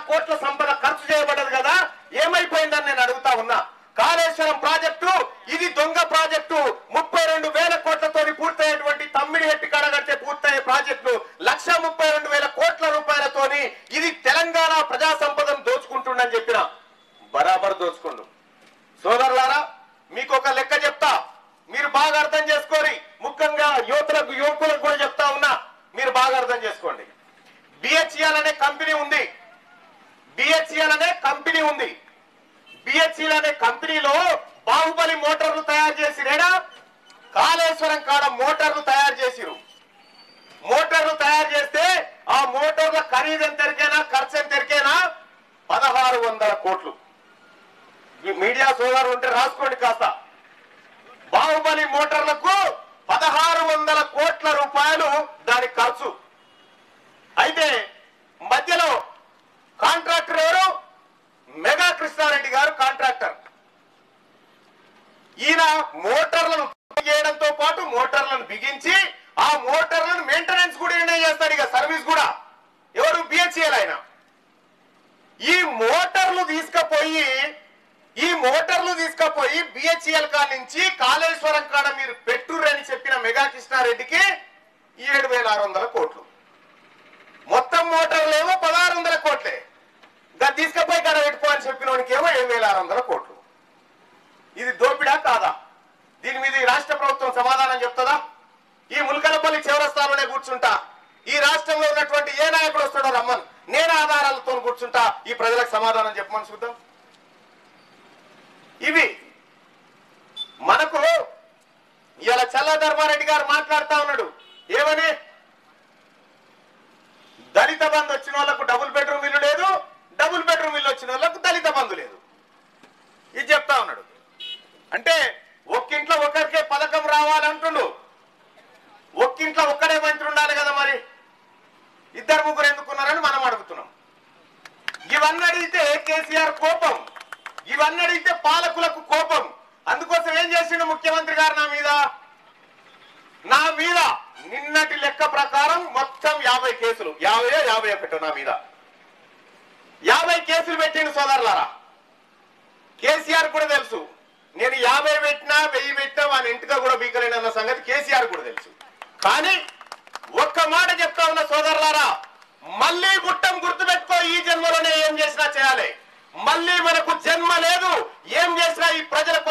కోట్ల సంపద ఖర్చు చేయబడ్డది కదా ఏమైపోయిందని నేను అడుగుతా ఉన్నా కాళేశ్వరం ప్రాజెక్టు ఇది దొంగ ప్రాజెక్టు ముప్పై రెండు వేల కోట్లతో పూర్తయ్యేటువంటి తమ్మిడి హెట్టి కడగట్టే పూర్తయ్యే ప్రాజెక్టు లక్ష ముప్పై రెండు వేల కోట్ల రూపాయలతోని ఇది తెలంగాణ ప్రజా సంపదను దోచుకుంటుండని చెప్పిన బరాబర్ దోచుకుండు సోదరులారా మీకు ఒక లెక్క చెప్తా మీరు బాగా అర్థం చేసుకోండి ముఖ్యంగా యువతులకు యువకులకు కూడా చెప్తా ఉన్నా మీరు బాగా అర్థం చేసుకోండి బిహెచ్ఎల్ అనే కంపెనీ ఉంది బిహెచ్ఎల్ అనే కంపెనీ ఉంది బిహెచ్ఎల్ అనే కంపెనీలో బాహుబలి మోటార్లు తయారు చేసిరేడా కాళేశ్వరం కాడ మోటార్లు తయారు చేసిరు మోటార్లు తయారు చేస్తే ఆ మోటార్ల ఖరీదు ఎంత ఎరికైనా ఖర్చు ఎంత ఎరికైనా పదహారు వందల కోట్లు ఈ మీడియా సోదరులు ఉంటే రాసుకోండి కాస్త బాహుబలి మోటార్లకు పదహారు వందల కోట్ల రూపాయలు దాని ఖర్చు అయితే మధ్యలో కాంట్రాక్టర్ ఎవరు మెగా కృష్ణారెడ్డి గారు కాంట్రాక్టర్ ఈయన మోటార్లను ఉత్పత్తి చేయడంతో పాటు మోటార్లను బిగించి ఆ మోటార్లను మెయింటెనెన్స్ కూడా ఈయనే చేస్తాడు ఇక సర్వీస్ కూడా ఎవరు బిహెచ్ఎల్ ఆయన ఈ మోటార్లు తీసుకుపోయి ఈ మోటార్లు తీసుకుపోయి బిహెచ్ఎల్ కాడ నుంచి కాళేశ్వరం కాడ మీరు పెట్టుర్రని చెప్పిన మెగా కృష్ణారెడ్డికి ఏడు వేల ఆరు వందల కోట్లు మొత్తం మోటార్లు ఏమో పదహారు వందల కోట్లే దా తీసుకుపోయి కాడ పెట్టుకో అని చెప్పిన వాడికేమో ఏడు వేల ఆరు వందల కోట్లు ఇది దోపిడా కాదా దీని మీద ఈ రాష్ట్ర ప్రభుత్వం సమాధానం చెప్తుందా ఈ ముల్కలపల్లి చివరస్థానంలోనే కూర్చుంటా ఈ రాష్ట్రంలో ఉన్నటువంటి ఏ నాయకుడు వస్తాడో రమ్మను నేను ఆధారాలతో కూర్చుంటా ఈ ప్రజలకు సమాధానం చెప్పమని చూద్దాం ఇవి మనకు ఇలా చల్ల ధర్మారెడ్డి గారు మాట్లాడుతా ఉన్నాడు ఏమని దళిత బంధు వచ్చిన వాళ్ళకు డబుల్ బెడ్రూమ్ ఇల్లు లేదు డబుల్ బెడ్రూమ్ ఇల్లు వచ్చిన వాళ్ళకు దళిత బంధు లేదు ఇది చెప్తా ఉన్నాడు అంటే ఒక్కింట్లో ఒకరికే పథకం రావాలంటుండు ఒక్కింట్లో ఒక్కడే మంత్రి ఉండాలి కదా మరి ఇద్దరు ముగ్గురు ఎందుకున్నారని మనం అడుగుతున్నాం ఇవన్నీ అడిగితే కేసీఆర్ కోపం ఇవన్నీ అడిగితే పాలకులకు కోపం అందుకోసం ఏం చేసిండు ముఖ్యమంత్రి గారు నా మీద నా మీద నిన్నటి లెక్క ప్రకారం మొత్తం యాభై కేసులు యాభై యాభై ఒకటి నా మీద యాభై కేసులు పెట్టిండు సోదరులారా కేసీఆర్ కూడా తెలుసు నేను యాభై పెట్టినా వెయ్యి పెట్టినా వాని ఇంటిగా కూడా బీకలేను అన్న సంగతి కేసీఆర్ కూడా తెలుసు కానీ ఒక్క మాట చెప్తా ఉన్న సోదరులారా మళ్ళీ గుట్టం గుర్తుపెట్టుకో ఈ జన్మలోనే ఏం చేసినా చేయాలి మళ్ళీ మనకు జన్మ లేదు ఏం చేసినా ఈ ప్రజల